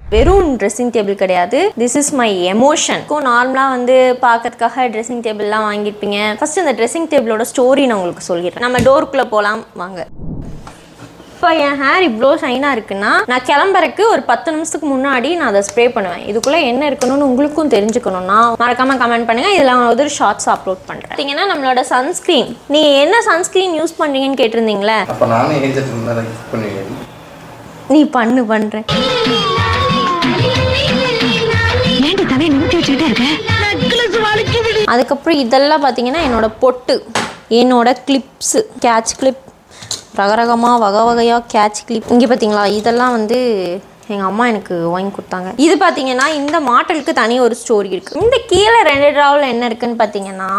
வெறும் dressing table கிடையாது this is my emotion நார்மலாக வந்து பார்க்கறதுக்காக ட்ரெஸ்ஸிங் டேபிள்லாம் வாங்கியிருப்பீங்க ஃபர்ஸ்ட் இந்த ட்ரெஸ்ஸிங் டேபிளோட ஸ்டோரி நான் உங்களுக்கு சொல்லிடுறேன் நம்ம டோருக்குள்ளே போகலாம் வாங்க இப்போ என் ஹேர் இவ்வளோ ஷைனாக இருக்குன்னா நான் கிளம்புறக்கு ஒரு பத்து நிமிஷத்துக்கு முன்னாடி நான் அதை ஸ்ப்ரே பண்ணுவேன் இதுக்குள்ளே என்ன இருக்கணும்னு உங்களுக்கும் தெரிஞ்சுக்கணும்னா மறக்காமல் கமெண்ட் பண்ணுங்கள் இதில் நான் ஒரு ஷார்ட்ஸ் அப்லோட் பண்ணுறேன் பார்த்தீங்கன்னா நம்மளோட சன்ஸ்க்ரீன் நீ என்ன சன்ஸ்க்ரீன் யூஸ் பண்ணுறீங்கன்னு கேட்டிருந்தீங்களே அப்போ நானும் ஏஜென்ட் இருந்தால் கிஃப்ட் பண்ணுவேன் நீ பண்ணு பண்ணுறேன் ஏன்டி தலையை நிமித்தி வச்சுக்கிட்டே இருக்க அதுக்கப்புறம் இதெல்லாம் பார்த்தீங்கன்னா என்னோட பொட்டு என்னோட கிளிப்ஸு கேட்ச் கிளிப் ரகரகமாக வகை வகையாக கேட்ச் கிளிப் இங்கே பார்த்தீங்களா இதெல்லாம் வந்து எங்கள் அம்மா எனக்கு வாங்கி கொடுத்தாங்க இது பார்த்தீங்கன்னா இந்த மாட்டலுக்கு தனி ஒரு ஸ்டோரி இருக்குது இந்த கீழே ரெண்டு ட்ராவில் என்ன இருக்குன்னு பார்த்தீங்கன்னா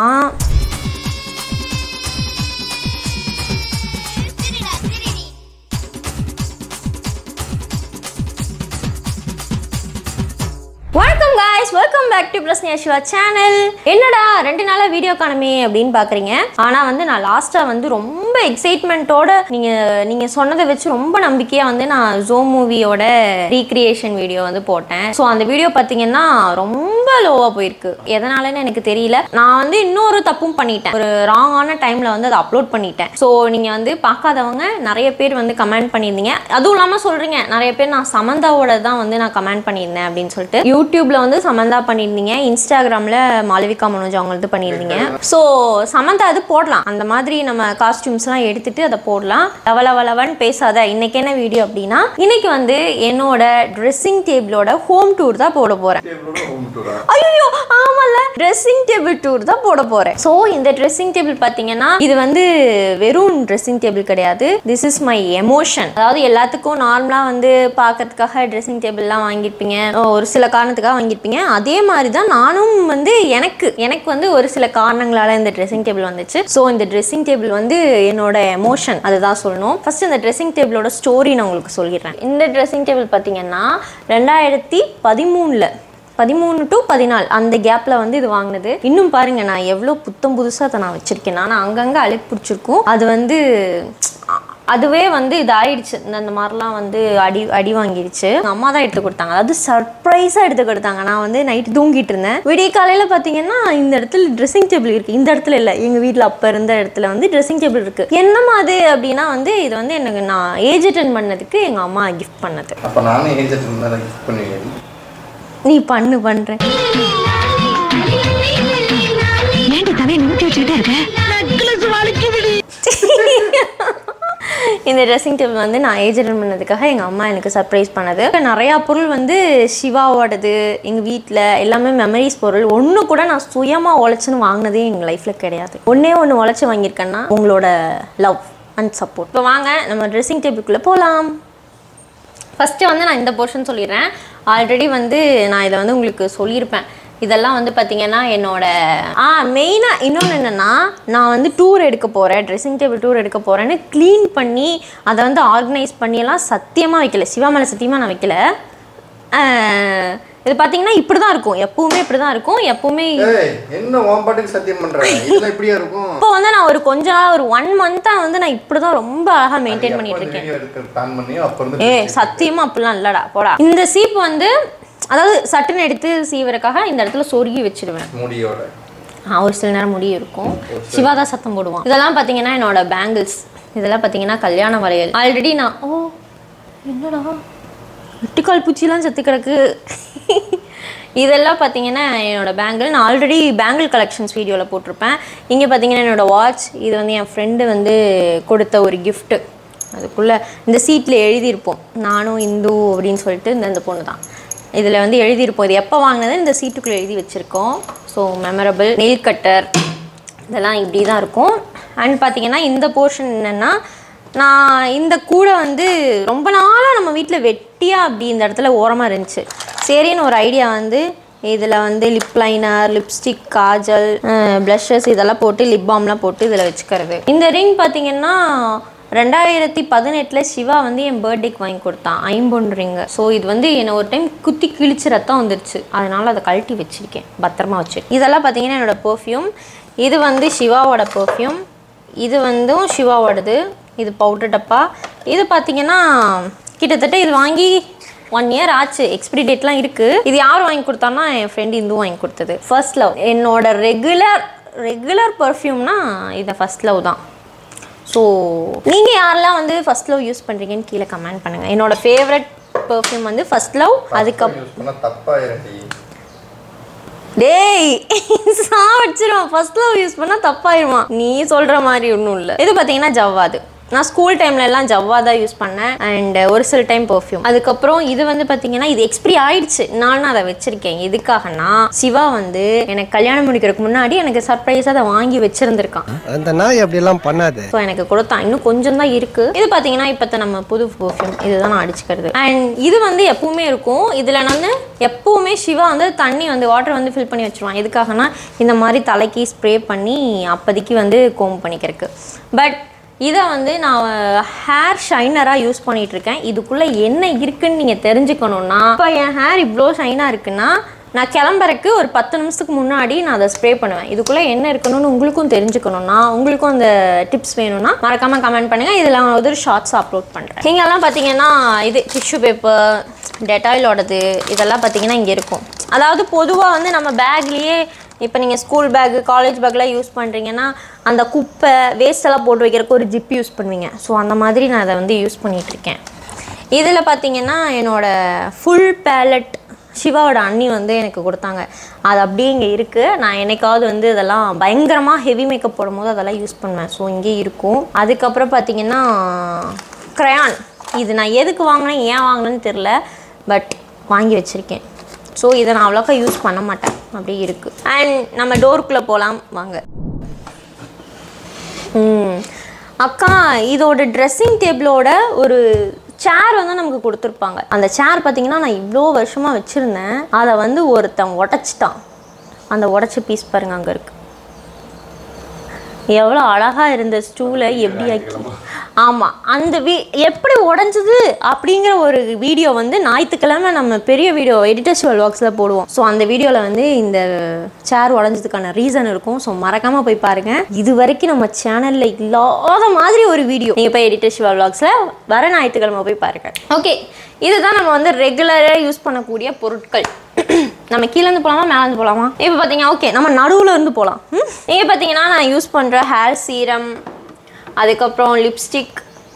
வணக்கம் guys welcome back to Prasniya Siva channel என்னடா ரெண்டு நாளாக வீடியோ காணுமே அப்படின்னு பார்க்குறீங்க ஆனால் வந்து நான் லாஸ்ட்டாக வந்து ரொம்ப எக்ஸைட்மெண்ட்டோட நீங்கள் நீங்கள் சொன்னதை வச்சு ரொம்ப நம்பிக்கையாக வந்து நான் ஜோ மூவியோட ரீக்ரியேஷன் வீடியோ வந்து போட்டேன் ஸோ அந்த வீடியோ பார்த்தீங்கன்னா ரொம்ப லோவாக போயிருக்கு எதனாலன்னு எனக்கு தெரியல நான் வந்து இன்னொரு தப்பும் பண்ணிட்டேன் ஒரு ராங்கான டைமில் வந்து அதை அப்லோட் பண்ணிட்டேன் ஸோ நீங்கள் வந்து பார்க்காதவங்க நிறைய பேர் வந்து கமெண்ட் பண்ணியிருந்தீங்க அதுவும் இல்லாமல் சொல்கிறீங்க நிறைய பேர் நான் சமந்தாவோட தான் வந்து நான் கமெண்ட் பண்ணியிருந்தேன் அப்படின்னு சொல்லிட்டு யூடியூப்ல வந்து சமந்தா பண்ணியிருந்தீங்க இன்ஸ்டாகிராமில் மாளவிகா மனோஜ் அவங்களது பண்ணியிருந்தீங்க ஸோ சமந்தா அது போடலாம் அந்த மாதிரி நம்ம காஸ்டியூம்ஸ்லாம் எடுத்துட்டு அதை போடலாம் லவலவலவன் பேசாத இன்னைக்கு என்ன வீடியோ அப்படின்னா இன்னைக்கு வந்து என்னோட ட்ரெஸ்ஸிங் டேபிளோட ஹோம் டூர் தான் போட போகிறேன் டேபிளோட ஹோம் டூரா ஐயோ ஆமால ட்ரெஸ்ஸிங் டேபிள் டூர் தான் போட போறேன் ஸோ இந்த ட்ரெஸ்ஸிங் டேபிள் பார்த்தீங்கன்னா இது வந்து வெறும் ட்ரெஸ்ஸிங் டேபிள் கிடையாது திஸ் இஸ் மை எமோஷன் அதாவது எல்லாத்துக்கும் நார்மலாக வந்து பார்க்கறதுக்காக ட்ரெஸ்ஸிங் டேபிள்லாம் வாங்கியிருப்பீங்க ஒரு சில காரணத்துக்காக வாங்கியிருப்பீங்க அதே மாதிரி தான் நானும் வந்து எனக்கு எனக்கு வந்து ஒரு சில காரணங்களால இந்த ட்ரெஸ்ஸிங் டேபிள் வந்துச்சு ஸோ இந்த ட்ரெஸ்ஸிங் டேபிள் வந்து என்னோட எமோஷன் அதுதான் சொல்லணும் ஃபர்ஸ்ட் இந்த ட்ரெஸ்ஸிங் டேபிளோட ஸ்டோரி நான் உங்களுக்கு சொல்லிடுறேன் இந்த ட்ரெஸ்ஸிங் டேபிள் பார்த்தீங்கன்னா ரெண்டாயிரத்தி பதிமூணில் பதிமூணு டு பதினாலு அந்த கேப்பில் வந்து இது வாங்கினது இன்னும் பாருங்க நான் எவ்வளோ புத்தம் புதுசாக அதை நான் வச்சுருக்கேன் நான் அங்கங்கே அழுக்கு பிடிச்சிருக்கும் அது வந்து அ- அதுவே வந்து இது ஆயிடுச்சு இந்த அந்த மாதிரிலாம் வந்து அடி அடி வாங்கிடுச்சு எங்கள் அம்மா தான் எடுத்து கொடுத்தாங்க அதாவது சர்ப்ரைஸாக எடுத்து கொடுத்தாங்க நான் வந்து நைட்டு தூங்கிட்டு இருந்தேன் விடிய காலையில் பார்த்தீங்கன்னா இந்த இடத்துல ட்ரெஸ்ஸிங் டேபிள் இருக்குது இந்த இடத்துல இல்லை எங்கள் வீட்டில் அப்போ இருந்த இடத்துல வந்து ட்ரெஸ்ஸிங் டேபிள் இருக்குது என்னம்மா அது அப்படின்னா வந்து இது வந்து எனக்கு நான் ஏஜ் அட்டன் பண்ணதுக்கு எங்கள் அம்மா கிஃப்ட் பண்ணது அப்போ நானும் ஏஜென்ட் இருந்தால் கிஃப்ட் பண்ணுவேன் நீ பண்ணு பண்ணுறேன் ஏன்டி தலையை நிமித்தி வச்சுக்கிட்டே இருக்க இந்த ட்ரெஸ்ஸிங் டேபிள் வந்து நான் ஏஜ் அட்டன் பண்ணதுக்காக எங்கள் அம்மா எனக்கு சர்ப்ரைஸ் பண்ணது நிறையா பொருள் வந்து சிவாவோடது எங்கள் வீட்டில் எல்லாமே மெமரிஸ் பொருள் ஒன்று கூட நான் சுயமாக உழைச்சுன்னு வாங்கினதே எங்கள் லைஃப்பில் கிடையாது ஒன்றே ஒன்று உழைச்சி வாங்கியிருக்கேன்னா உங்களோட லவ் அண்ட் சப்போர்ட் இப்போ வாங்க நம்ம ட்ரெஸ்ஸிங் டேபிள்குள்ளே போகலாம் ஃபஸ்ட்டு வந்து நான் இந்த போர்ஷன் சொல்லிடுறேன் ஆல்ரெடி வந்து நான் இதை வந்து உங்களுக்கு சொல்லியிருப்பேன் இதெல்லாம் வந்து பார்த்தீங்கன்னா என்னோட ஆ மெயினாக இன்னொன்று என்னென்னா நான் வந்து டூர் எடுக்க போகிறேன் ட்ரெஸ்ஸிங் டேபிள் டூர் எடுக்க போகிறேன்னு க்ளீன் பண்ணி அதை வந்து ஆர்கனைஸ் பண்ணியெல்லாம் சத்தியமாக வைக்கல சிவா மேலே சத்தியமாக நான் வைக்கல ஆஹ், இது பார்த்தீங்கன்னா இப்படி தான் இருக்கும் எப்பவுமே இப்படி தான் இருக்கும் எப்பவுமே ஏய் என்ன உன் பாட்டுக்கு சத்தியம் பண்ற இதெல்லாம் இப்படியா இருக்கும் இப்போ வந்து நான் ஒரு கொஞ்ச நாள் ஒரு ஒன் மந்த்தாக வந்து நான் இப்படி தான் ரொம்ப அழகாக மெயின்டைன் பண்ணிட்டு இருக்கேன் வீடியோ எடுக்க பிளான் பண்ணியோ அப்போ இருந்து ஏ சத்தியமா அப்படிலாம் இல்லடா போடா இந்த சீப் வந்து அதாவது சட்டுன்னு எடுத்து சீவறக்காக இந்த இடத்துல சொருகி வச்சிடுவேன் முடியோட ஆ, ஒரு சில நேரம் முடி இருக்கும் சிவா தான் சத்தம் போடுவான் இதெல்லாம் பார்த்தீங்கன்னா என்னோட பேங்கிள்ஸ் இதெல்லாம் பார்த்தீங்கன்னா கல்யாண வளையல் ஆல்ரெடி நான் ஓ என்னடா வெட்டிக்கால் பூச்சிலாம் செத்து கிடக்கு இதெல்லாம் பார்த்தீங்கன்னா என்னோட பேங்கிள் நான் ஆல்ரெடி பேங்கிள் கலெக்ஷன்ஸ் வீடியோவில் போட்டிருப்பேன் இங்கே பார்த்தீங்கன்னா என்னோட வாட்ச் இது வந்து என் ஃப்ரெண்டு வந்து கொடுத்த ஒரு gift அதுக்குள்ளே இந்த சீட்டில் எழுதியிருப்போம் நானும் இந்து அப்படின்னு சொல்லிட்டு இந்த இந்த பொண்ணு தான் இதில் வந்து எழுதியிருப்போம் இது எப்போ வாங்கினது இந்த சீட்டுக்குள்ளே எழுதி வச்சுருக்கோம் ஸோ மெமரபிள் நெயில் கட்டர் இதெல்லாம் இப்படி தான் இருக்கும் அண்ட் பார்த்தீங்கன்னா இந்த போர்ஷன் என்னென்னா நான் இந்த கூடை வந்து ரொம்ப நாளாக நம்ம வீட்டில் வெட்டியாக அப்படி இந்த இடத்துல ஓரமாக இருந்துச்சு சரின்னு ஒரு ஐடியா வந்து இதில் வந்து lip liner lipstick kajal blushes இதெல்லாம் போட்டு லிப் பாம்லாம் போட்டு இதில் வச்சுக்கிறது இந்த ரிங் பார்த்தீங்கன்னா ரெண்டாயிரத்தி பதினெட்டில் சிவா வந்து என் பர்த்டேக்கு வாங்கி கொடுத்தான் ஐம்பொன் ரிங்கு ஸோ இது வந்து என்னை ஒரு டைம் குத்தி கிழிச்சு ரத்தம் வந்துருச்சு அதனால அதை கழட்டி வச்சிருக்கேன் பத்திரமா வச்சிருக்கேன் இதெல்லாம் பார்த்தீங்கன்னா என்னோட பெர்ஃப்யூம் இது வந்து சிவாவோட பெர்ஃப்யூம் இது வந்து சிவாவோடது இது பவுடர் டப்பா இது பார்த்தீங்கன்னா கிட்டத்தட்ட இது வாங்கி ஒன் இயர் ஆச்சு எக்ஸ்பிரி டேட்லாம் இருக்கு இது யார் வாங்கி கொடுத்தான்னா என் ஃப்ரெண்ட் இந்து வாங்கி கொடுத்தது ஃபர்ஸ்ட் லவ் என்னோட ரெகுலர் ரெகுலர் பர்ஃப்யூம்னா இது ஃபர்ஸ்ட் லவ் தான் ஸோ நீங்கள் யாரெல்லாம் வந்து ஃபர்ஸ்ட் லவ் யூஸ் பண்ணுறீங்கன்னு கீழே கமெண்ட் பண்ணுங்கள் என்னோட ஃபேவரட் பர்ஃப்யூம் வந்து ஃபர்ஸ்ட் லவ் அதுக்கப்புறம் யூஸ் பண்ணா தப்பாயிரும்டி டேய் சாவடிச்சிரும் ஃபர்ஸ்ட் லவ் யூஸ் பண்ணால் தப்பாயிருமா நீ சொல்கிற மாதிரி ஒன்றும் இல்லை இது பார்த்தீங்கன்னா ஜவ்வாது நான் ஸ்கூல் டைம்ல எல்லாம் ஜவ்வா தான் யூஸ் பண்ணேன் அண்ட் ஒரு சில டைம் பர்ஃப்யூம் அதுக்கப்புறம் இது வந்து பார்த்தீங்கன்னா இது எக்ஸ்பிரி ஆயிடுச்சு நானும் அதை வச்சிருக்கேன் எதுக்காகனா சிவா வந்து எனக்கு கல்யாணம் முடிக்கிறதுக்கு முன்னாடி எனக்கு சர்ப்ரைஸாக அதை வாங்கி வச்சிருந்திருக்கான் அந்த நாய் அப்படியெல்லாம் பண்ணாது ஸோ எனக்கு கொடுத்தான் இன்னும் கொஞ்சம் தான் இருக்கு இது பார்த்தீங்கன்னா இப்போ நம்ம புது பர்ஃப்யூம் இதுதான் நான் அடிச்சுக்கிறது அண்ட் இது வந்து எப்பவுமே இருக்கும் இதில் வந்து எப்பவுமே சிவா வந்து தண்ணி வந்து வாட்டர் வந்து ஃபில் பண்ணி வச்சிருவான் எதுக்காகனா இந்த மாதிரி தலைக்கு ஸ்ப்ரே பண்ணி அப்போதைக்கு வந்து கோம் பண்ணிக்கிறதுக்கு பட் இதை வந்து நான் ஹேர் ஷைனராக யூஸ் பண்ணிட்டு இருக்கேன் இதுக்குள்ளே என்ன இருக்குன்னு நீங்கள் தெரிஞ்சுக்கணுன்னா இப்போ என் ஹேர் இவ்வளோ ஷைனாக இருக்குன்னா நான் கிளம்புறக்கு ஒரு பத்து நிமிஷத்துக்கு முன்னாடி நான் அதை ஸ்ப்ரே பண்ணுவேன் இதுக்குள்ளே என்ன இருக்கணும்னு உங்களுக்கும் தெரிஞ்சுக்கணும்னா உங்களுக்கும் அந்த டிப்ஸ் வேணும்னா மறக்காமல் கமெண்ட் பண்ணுங்கள் இதில் நான் வந்து ஒரு ஷார்ட்ஸ் அப்லோட் பண்ணுறேன் நீங்கள்லாம் பார்த்தீங்கன்னா இது டிஷ்யூ பேப்பர் டெட்டாயிலோடது இதெல்லாம் பார்த்தீங்கன்னா இங்கே இருக்கும் அதாவது பொதுவாக வந்து நம்ம பேக்லேயே இப்போ நீங்கள் ஸ்கூல் பேக்கு காலேஜ் பேக்லாம் யூஸ் பண்ணுறீங்கன்னா அந்த குப்பை வேஸ்ட் எல்லாம் போட்டு வைக்கிறதுக்கு ஒரு ஜிப் யூஸ் பண்ணுவீங்க ஸோ அந்த மாதிரி நான் அதை வந்து யூஸ் பண்ணிகிட்ருக்கேன் இதில் பார்த்தீங்கன்னா என்னோட ஃபுல் பேலட் சிவாவோட அண்ணி வந்து எனக்கு கொடுத்தாங்க அது அப்படியே இங்கே இருக்குது நான் என்னைக்காவது வந்து இதெல்லாம் பயங்கரமாக ஹெவி மேக்கப் போடும்போது அதெல்லாம் யூஸ் பண்ணுவேன் ஸோ இங்கே இருக்கும் அதுக்கப்புறம் பார்த்தீங்கன்னா க்ரையான் இது நான் எதுக்கு வாங்கினேன் ஏன் வாங்கினேன்னு தெரில பட் வாங்கி வச்சுருக்கேன் ஸோ இதை நான் அவ்வளோக்கா யூஸ் பண்ண மாட்டேன் அப்படியே இருக்குது அண்ட் நம்ம டோருக்குள்ளே போகலாம் வாங்க ம் அக்கா இதோட ட்ரெஸ்ஸிங் டேபிளோட ஒரு சேர் வந்து நமக்கு கொடுத்துருப்பாங்க அந்த சேர் பார்த்தீங்கன்னா நான் இவ்வளோ வருஷமாக வச்சுருந்தேன் அதை வந்து ஒருத்தன் உடச்சிட்டான் அந்த உடச்ச பீஸ் பாருங்க அங்கே இருக்கு எவ்வளோ அழகாக இருந்த ஸ்டூலை எப்படி ஆக்கி ஆமாம் அந்த வீ எப்படி உடஞ்சது அப்படிங்கிற ஒரு வீடியோ வந்து ஞாயிற்றுக்கிழமை நம்ம பெரிய வீடியோ எடிட்டர்ஸ் வாக்ஸில் போடுவோம் ஸோ அந்த வீடியோவில் வந்து இந்த சேர் உடஞ்சதுக்கான ரீசன் இருக்கும் ஸோ மறக்காமல் போய் பாருங்கள் இது வரைக்கும் நம்ம சேனலில் இல்லாத மாதிரி ஒரு வீடியோ நீங்கள் போய் எடிட்டர்ஸ் வாக்ஸில் வர ஞாயிற்றுக்கிழமை போய் பாருங்கள் ஓகே இதுதான் நம்ம வந்து ரெகுலராக யூஸ் பண்ணக்கூடிய பொருட்கள் நம்ம கீழேருந்து போகலாமா மேலேருந்து போகலாமா இப்போ பார்த்தீங்க ஓகே நம்ம நடுவில் இருந்து போகலாம் இங்கே பார்த்தீங்கன்னா நான் யூஸ் பண்ணுற ஹேர் சீரம் அதுக்கப்புறம் லிப்ஸ்டிக்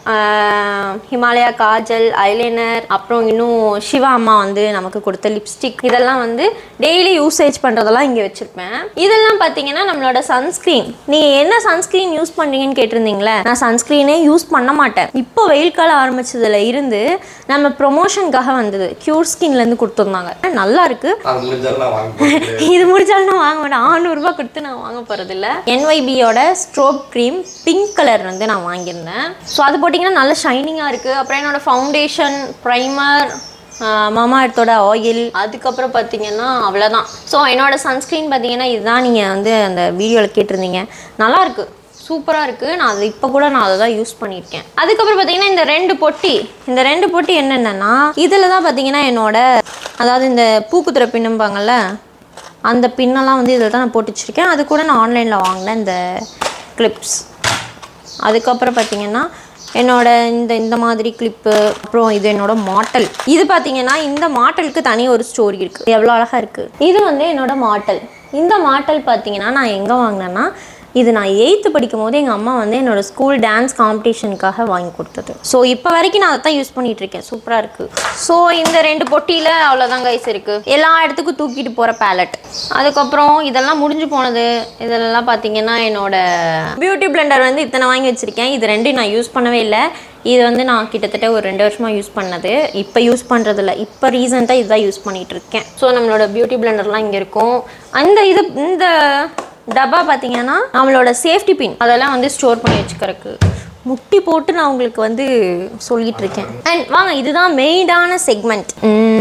ஹிமாலயா காஜல் ஐலைனர் அப்புறம் இன்னும் சிவா அம்மா வந்து நமக்கு கொடுத்த லிப்ஸ்டிக் இதெல்லாம் வந்து டெய்லி யூசேஜ் பண்ணுறதெல்லாம் இங்கே வச்சுருப்பேன் இதெல்லாம் பார்த்தீங்கன்னா நம்மளோட சன்ஸ்க்ரீன் நீங்கள் என்ன சன்ஸ்க்ரீன் யூஸ் பண்ணுறீங்கன்னு கேட்டிருந்தீங்களே நான் சன்ஸ்க்ரீனே யூஸ் பண்ண மாட்டேன் இப்போ வெயில் காலம் ஆரம்பிச்சதுல இருந்து நம்ம ப்ரொமோஷனுக்காக வந்தது க்யூர் ஸ்கின்லேருந்து கொடுத்துருந்தாங்க நல்லா இருக்குது அது முடிஞ்சாலும் வாங்கி போட்டு இது முடிச்சாலும் நான் வாங்க மாட்டேன் ஆறுநூறுபா கொடுத்து நான் வாங்க போகிறதில்ல என்ஒய்பியோட ஸ்ட்ரோப் க்ரீம் பிங்க் கலர் வந்து நான் வாங்கியிருந்தேன் ஸோ அது போட்டிங்கன்னா நல்ல ஷைனிங்காக இருக்குது அப்புறம் என்னோட ஃபவுண்டேஷன் ப்ரைமர் மாமா எடுத்தோட ஆயில் அதுக்கப்புறம் பார்த்தீங்கன்னா அவ்வளோதான் ஸோ என்னோட சன்ஸ்க்ரீன் பார்த்தீங்கன்னா இதுதான் நீங்கள் வந்து அந்த வீடியோவில் கேட்டிருந்தீங்க நல்லா இருக்கு சூப்பராக இருக்குது நான் அது இப்போ கூட நான் அதை தான் யூஸ் பண்ணியிருக்கேன் அதுக்கப்புறம் பார்த்தீங்கன்னா இந்த ரெண்டு பொட்டி இந்த ரெண்டு பொட்டி என்னென்னா இதில் தான் பார்த்தீங்கன்னா என்னோட அதாவது இந்த பூக்குத்துற பின்னும்பாங்கல்ல அந்த பின்னெல்லாம் வந்து இதில் தான் நான் போட்டு வச்சுருக்கேன் அது கூட நான் ஆன்லைனில் வாங்கினேன் இந்த கிளிப்ஸ் அதுக்கப்புறம் பார்த்தீங்கன்னா என்னோட இந்த இந்த மாதிரி கிளிப்பு அப்புறம் இது என்னோட மாட்டல் இது பார்த்தீங்கன்னா இந்த மாட்டலுக்கு தனி ஒரு ஸ்டோரி இருக்குது எவ்வளோ அழகாக இருக்குது இது வந்து என்னோட மாட்டல் இந்த மாட்டல் பார்த்தீங்கன்னா நான் எங்கே வாங்கினேன்னா இது நான் எயித்து படிக்கும் போது எங்கள் அம்மா வந்து என்னோட ஸ்கூல் டான்ஸ் காம்படிஷனுக்காக வாங்கி கொடுத்தது ஸோ இப்போ வரைக்கும் நான் அதை தான் யூஸ் பண்ணிட்டு இருக்கேன் சூப்பராக இருக்குது ஸோ இந்த ரெண்டு பொட்டியில் அவ்வளோதான் கைஸ் இருக்குது எல்லா இடத்துக்கும் தூக்கிட்டு போகிற பேலட் அதுக்கப்புறம் இதெல்லாம் முடிஞ்சு போனது இதெல்லாம் பார்த்தீங்கன்னா என்னோட பியூட்டி பிளெண்டர் வந்து இத்தனை வாங்கி வச்சுருக்கேன் இது ரெண்டும் நான் யூஸ் பண்ணவே இல்லை இது வந்து நான் கிட்டத்தட்ட ஒரு ரெண்டு வருஷமாக யூஸ் பண்ணது இப்போ யூஸ் பண்ணுறதில்ல இப்போ ரீசெண்டாக இதுதான் யூஸ் பண்ணிகிட்டு இருக்கேன் ஸோ நம்மளோட பியூட்டி பிளெண்டர்லாம் இங்கே இருக்கும் அந்த இது இந்த டப்பா பார்த்தீங்கன்னா நம்மளோட சேஃப்டி பின் அதெல்லாம் வந்து ஸ்டோர் பண்ணி வச்சுக்கிறதுக்கு முட்டி போட்டு நான் உங்களுக்கு வந்து சொல்லிட்டு இருக்கேன் அண்ட் வாங்க இதுதான் மெயினான செக்மெண்ட்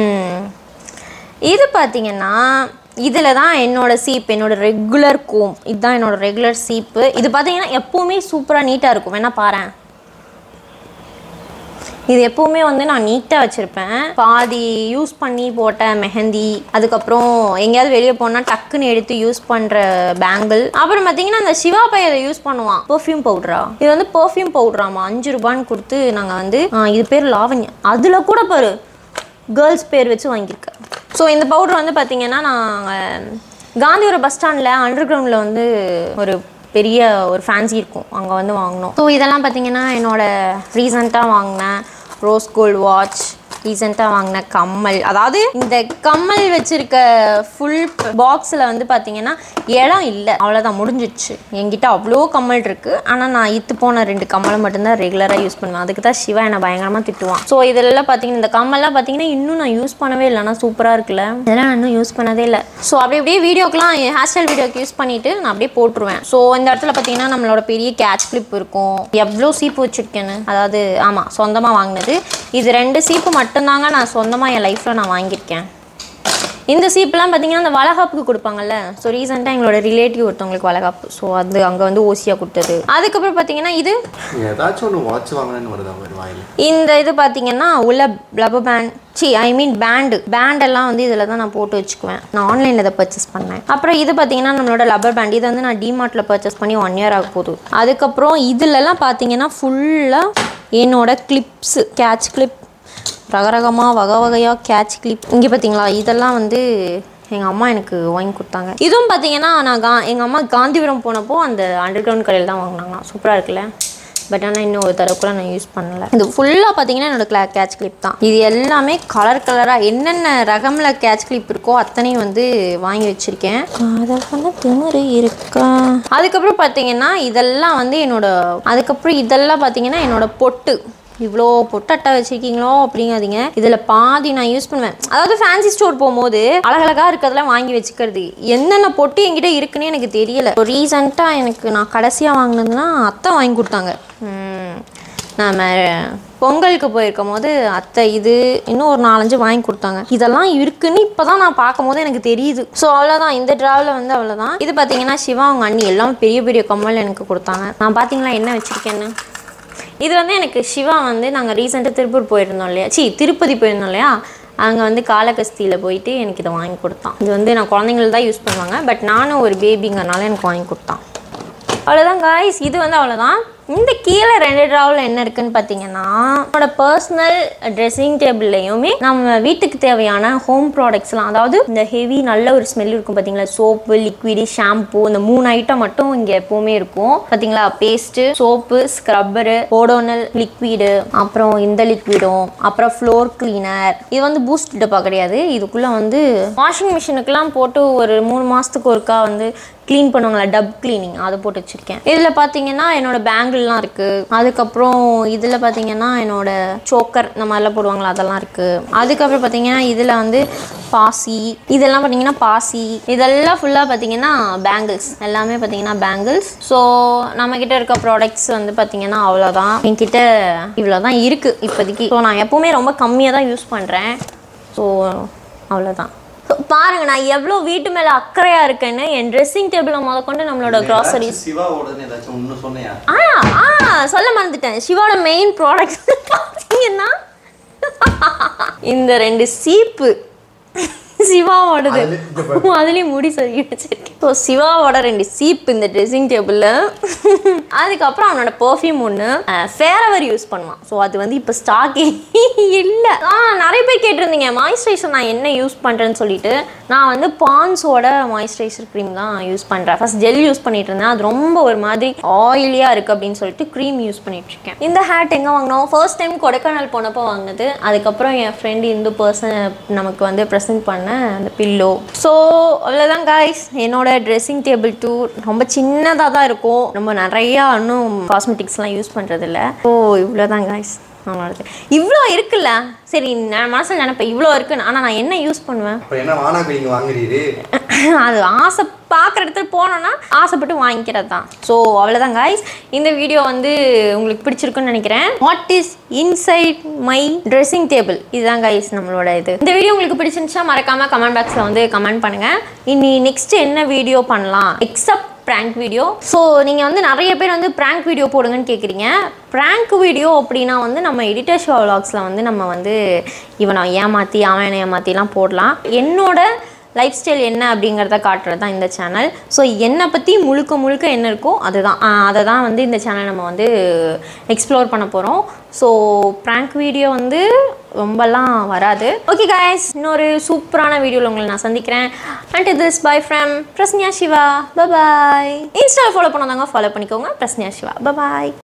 இது பார்த்தீங்கன்னா இதில் தான் என்னோட சீப் என்னோட ரெகுலர் கோம் இதுதான் என்னோட ரெகுலர் சீப்பு இது பார்த்தீங்கன்னா எப்போவுமே சூப்பராக நீட்டாக இருக்கும் வேணா பாரேன் இது எப்பவுமே வந்து நான் நீட்டாக வச்சுருப்பேன் பாதி யூஸ் பண்ணி போட்ட மெஹந்தி அதுக்கப்புறம் எங்கேயாவது வெளியே போனால் டக்குன்னு எடுத்து யூஸ் பண்ணுற பேங்கிள் அப்புறம் பார்த்தீங்கன்னா அந்த சிவா பை அதை யூஸ் பண்ணுவான் பெர்ஃப்யூம் பவுடரா இது வந்து பெர்ஃப்யூம் பவுடராமா அஞ்சு ரூபான்னு கொடுத்து நாங்கள் வந்து ஆ, இது பேர் லாவண்யா அதில் கூட பாரு கேர்ள்ஸ் பேர் வச்சு வாங்கியிருக்கேன் ஸோ இந்த பவுடர் வந்து பார்த்தீங்கன்னா நான் காந்திபுரம் பஸ் ஸ்டாண்டில் அண்டர் கிரவுண்டில் வந்து ஒரு பெரிய ஒரு ஃபேன்சி இருக்கும் அங்கே வந்து வாங்கினோம் ஸோ இதெல்லாம் பார்த்தீங்கன்னா என்னோட ரீசண்டாக வாங்கினேன் ரோஸ் கோல்ட் வாட்ச் ரீசெண்டாக வாங்கின கம்மல் அதாவது இந்த கம்மல் வச்சிருக்க ஃபுல் பாக்ஸில் வந்து பார்த்தீங்கன்னா இடம் இல்லை அவ்வளோதான் முடிஞ்சிடுச்சு என்கிட்ட அவ்வளோ கம்மல் இருக்குது ஆனால் நான் இத்து போன ரெண்டு கம்மலை மட்டும்தான் ரெகுலராக யூஸ் பண்ணுவேன் அதுக்கு தான் சிவா என்னை பயங்கரமாக திட்டுவான் ஸோ இதெல்லாம் பார்த்தீங்கன்னா இந்த கம்மல்லாம் பார்த்தீங்கன்னா இன்னும் நான் யூஸ் பண்ணவே இல்லை ஆனால் சூப்பராக இருக்குல்ல இதெல்லாம் நான் இன்னும் யூஸ் பண்ணதே இல்லை ஸோ அப்படி அப்படியே வீடியோக்கெலாம் ஹேர் ஸ்டைல் வீடியோக்கு யூஸ் பண்ணிவிட்டு நான் அப்படியே போட்டுருவேன் ஸோ இந்த இடத்துல பார்த்தீங்கன்னா நம்மளோட பெரிய கேட்ச் கிளிப் இருக்கும் எவ்வளோ சீப்பு வச்சுருக்கேன்னு அதாவது ஆமாம் சொந்தமாக வாங்கினது இது ரெண்டு சீப்பு மட்டும்தாங்க நான் சொந்தமாக என் லைஃப்பில் நான் வாங்கியிருக்கேன் இந்த சீப்லாம் பார்த்தீங்கன்னா அந்த வளகாப்புக்கு கொடுப்பாங்கல்ல ஸோ ரீசெண்டாக எங்களோட ரிலேட்டிவ் ஒருத்தவங்களுக்கு வளகாப்பு ஸோ அது அங்கே வந்து ஓசியாக கொடுத்தது அதுக்கப்புறம் பார்த்தீங்கன்னா இது ஏதாச்சும் ஒன்று வாட்ச் வாங்கினேன்னு வருதா ஒரு வாயில் இந்த இது பார்த்தீங்கன்னா உள்ள rubber band see I mean band band எல்லாம் வந்து இதில் தான் நான் போட்டு வச்சுக்குவேன் நான் ஆன்லைனில் இதை பர்ச்சேஸ் பண்ணேன் அப்புறம் இது பார்த்தீங்கன்னா நம்மளோட ரப்பர் பேண்ட் இது வந்து நான் டிமார்ட்டில் பர்ச்சேஸ் பண்ணி ஒன் இயர் ஆக போகுது அதுக்கப்புறம் இதுலலாம் பார்த்தீங்கன்னா ஃபுல்லாக என்னோட கிளிப்ஸு கேட்ச் கிளிப் ரகரகமாக வகை வகையாக கேட்ச் கிளிப் இங்கே பார்த்தீங்களா இதெல்லாம் வந்து எங்கள் அம்மா எனக்கு வாங்கி கொடுத்தாங்க இதுவும் பார்த்தீங்கன்னா நான் கா எங்கள் அம்மா காந்திபுரம் போனப்போ அந்த அண்டர் கிரவுண்ட் கடையில் தான் வாங்கினாங்க சூப்பராக இருக்குல்ல பட் ஆனால் இன்னும் ஒரு தடவை கூட நான் யூஸ் பண்ணல இது ஃபுல்லாக பார்த்தீங்கன்னா என்னோட கிளா கேட்ச் கிளிப் தான் இது எல்லாமே கலர் கலராக என்னென்ன ரகமில் கேட்ச் கிளிப் இருக்கோ அத்தனையும் வந்து வாங்கி வச்சுருக்கேன் அதை பண்ண திமிரு இருக்கா அதுக்கப்புறம் பார்த்தீங்கன்னா இதெல்லாம் வந்து என்னோட அதுக்கப்புறம் இதெல்லாம் பார்த்தீங்கன்னா என்னோட பொட்டு இவ்வளோ பொட்டட்டை வச்சுருக்கீங்களோ அப்படிங்காதீங்க இதில் பாதி நான் யூஸ் பண்ணுவேன் அதாவது ஃபேன்சி ஸ்டோர் போகும்போது அழகழகாக இருக்கிறதெல்லாம் வாங்கி வச்சுக்கிறது என்னென்ன பொட்டு என்கிட்ட இருக்குன்னு எனக்கு தெரியல ரீசெண்டாக எனக்கு நான் கடைசியாக வாங்கினதுன்னா அத்தை வாங்கி கொடுத்தாங்க ம், நாம பொங்கலுக்கு போயிருக்கும் போது அத்தை இது இன்னும் ஒரு நாலஞ்சு வாங்கி கொடுத்தாங்க இதெல்லாம் இருக்குன்னு இப்போ தான் நான் பார்க்கும் போது எனக்கு தெரியுது ஸோ அவ்வளோதான் இந்த ட்ராவில் வந்து அவ்வளோதான் இது பார்த்தீங்கன்னா சிவா அவங்க அண்ணி எல்லாம் பெரிய பெரிய கம்மல் எனக்கு கொடுத்தாங்க நான் பார்த்தீங்களா என்ன வச்சுருக்கேன்னு இது வந்து எனக்கு சிவா வந்து நாங்கள் ரீசெண்டாக திருப்பூர் போயிருந்தோம் இல்லையா சி திருப்பதி போயிருந்தோம் இல்லையா அங்கே வந்து காலகஸ்தியில் போயிட்டு எனக்கு இதை வாங்கி கொடுத்தான் இது வந்து நான் குழந்தைங்களுக்கு தான் யூஸ் பண்ணுவாங்க பட் நானும் ஒரு பேபிங்கிறனால எனக்கு வாங்கி கொடுத்தான் அவ்வளோதான் காய்ஸ் இது வந்து அவ்வளோதான் இந்த கீழே ரெண்டு ட்ராவில் என்ன இருக்குன்னு பார்த்தீங்கன்னா என்னோட பர்சனல் ட்ரெஸ்ஸிங் டேபிள்லையுமே நம்ம வீட்டுக்கு தேவையான ஹோம் ப்ராடக்ட்ஸ்லாம் அதாவது இந்த ஹெவி நல்ல ஒரு ஸ்மெல் இருக்கும் பார்த்தீங்களா சோப்பு லிக்விடு ஷாம்பு இந்த மூணு ஐட்டம் மட்டும் இங்கே எப்போவுமே இருக்கும் பார்த்தீங்களா paste soap scrubber Odonil liquid அப்புறம் இந்த லிக்விடும் அப்புறம் ஃப்ளோர் கிளீனர் இது வந்து பூஸ்ட் டப்பா கிடையாது இதுக்குள்ளே வந்து வாஷிங் மிஷினுக்கெல்லாம் போட்டு ஒரு மூணு மாதத்துக்கு ஒருக்கா வந்து க்ளீன் பண்ணுவாங்களா டப் க்ளீனிங் அதை போட்டு வச்சுருக்கேன் இதில் பார்த்தீங்கன்னா என்னோட பேங்கிள்லாம் இருக்குது அதுக்கப்புறம் இதில் பார்த்தீங்கன்னா என்னோட சோக்கர் இந்த மாதிரிலாம் போடுவாங்களா அதெல்லாம் இருக்குது அதுக்கப்புறம் பார்த்தீங்கன்னா இதில் வந்து பாசி இதெல்லாம் பார்த்தீங்கன்னா பாசி இதெல்லாம் ஃபுல்லாக பார்த்தீங்கன்னா பேங்கிள்ஸ் எல்லாமே பார்த்தீங்கன்னா பேங்கிள்ஸ் ஸோ நம்மக்கிட்ட இருக்க ப்ராடக்ட்ஸ் வந்து பார்த்தீங்கன்னா அவ்வளோதான் என்கிட்ட இவ்வளோ தான் இருக்குது இப்போதைக்கு ஸோ நான் எப்போவுமே ரொம்ப கம்மியாக தான் யூஸ் பண்ணுறேன் ஸோ அவ்வளோதான் So, பாருங்க நான் எவ்வளோ வீட்டு மேலே அக்கறையாக இருக்கேன்னு என் ட்ரெஸ்ஸிங் டேபிளை முத கொண்டு நம்மளோட க்ராசரிஸ் சிவாவோடன்னு ஏதாச்சும் ஒன்று சொன்னையா ஆ ஆ சொல்ல மறந்துட்டேன் சிவாவோட மெயின் ப்ராடக்ட் பார்த்தீங்கன்னா இந்த ரெண்டு சீப்பு சிவாவோடது அதுல இங்க பாரு. அதுலேயும் முடி சரி வச்சிருக்கேன் ஸோ சிவாவோட ரெண்டு சீப்பு இந்த ட்ரெஸ்ஸிங் டேபிளில் அதுக்கப்புறம் அவனோட பெர்ஃப்யூம் ஒன்று ஃபேரவர் யூஸ் பண்ணுவான் ஸோ அது வந்து இப்போ ஸ்டாக்கே இல்லை ஆ நிறைய பேர் கேட்டிருந்தீங்க மாய்ஸ்சரைசர் நான் என்ன யூஸ் பண்ணுறேன்னு சொல்லிட்டு நான் வந்து பான்ஸோட மாய்ஸ்சரைசர் க்ரீம் தான் யூஸ் பண்ணுறேன் ஃபர்ஸ்ட் ஜெல் யூஸ் பண்ணிட்டு இருந்தேன் அது ரொம்ப ஒரு மாதிரி ஆயிலியாக இருக்குது அப்படின்னு சொல்லிட்டு க்ரீம் யூஸ் பண்ணிட்டு இருக்கேன் இந்த ஹேட் எங்கே வாங்கினோம் ஃபர்ஸ்ட் டைம் கொடைக்கானல் போனப்போ வாங்கினது அதுக்கப்புறம் என் ஃப்ரெண்டு இந்து பர்சன் நமக்கு வந்து ப்ரெசென்ட் பண்ண அந்த பில்லோ ஸோ அவ்வளோதான் காய்ஸ் என்னோட ட்ரெஸ்ஸிங் டேபிள் டூர் ரொம்ப சின்னதாக தான் இருக்கும் ரொம்ப நிறையா இன்னும் காஸ்மெட்டிக்ஸ்லாம் யூஸ் பண்ணுறதில்ல ஸோ இவ்வளோதான் காய்ஸ் நம்மளோடது இவ்வளோ இருக்குல்ல சரி நான் மனசில் நினைப்பேன் இவ்வளோ இருக்குன்னு ஆனால் நான் என்ன யூஸ் பண்ணுவேன் அப்புறம் என்ன வானாக்கு நீங்க வாங்குறீரு அது ஆசை பார்க்குற இடத்துல போனோன்னா ஆசைப்பட்டு வாங்கிக்கிறது தான் ஸோ அவ்வளோதான் காய்ஸ் இந்த வீடியோ வந்து உங்களுக்கு பிடிச்சிருக்குன்னு நினைக்கிறேன் what is inside my dressing table இதுதான் காய்ஸ் நம்மளோட இது இந்த வீடியோ உங்களுக்கு பிடிச்சிருந்துச்சா மறக்காம கமெண்ட் பாக்ஸில் வந்து கமெண்ட் பண்ணுங்க இனி நெக்ஸ்ட் என்ன வீடியோ பண்ணலாம் எக்ஸப்ட் ப்ராங்க் வீடியோ ஸோ நீங்கள் வந்து நிறைய பேர் வந்து ப்ராங்க் வீடியோ போடுங்கன்னு கேட்குறீங்க ப்ராங்க் வீடியோ அப்படின்னா வந்து நம்ம எடிட்டர் ஷோ விலாக்ஸில் வந்து நம்ம வந்து இவனை ஏமாற்றி அவனை ஏமாற்றிலாம் போடலாம் என்னோட லைஃப் ஸ்டைல் என்ன அப்படிங்கிறத காட்டுறது தான் இந்த சேனல் ஸோ என்னை பற்றி முழுக்க முழுக்க என்ன இருக்கோ அதுதான் ஆஹ் அதை தான் வந்து இந்த சேனல் நம்ம வந்து எக்ஸ்ப்ளோர் பண்ண போகிறோம் ஸோ ப்ராங்க் வீடியோ வந்து ரொம்பலாம் வராது ஓகே guys இன்னொரு சூப்பரான வீடியோவில் உங்களை நான் சந்திக்கிறேன் and this bye from Prasniya Siva bye bye இன்ஸ்டாவில் ஃபாலோ பண்ணாதாங்க ஃபாலோ பண்ணிக்கோங்க பிரஸ்னியா சிவா பபாய்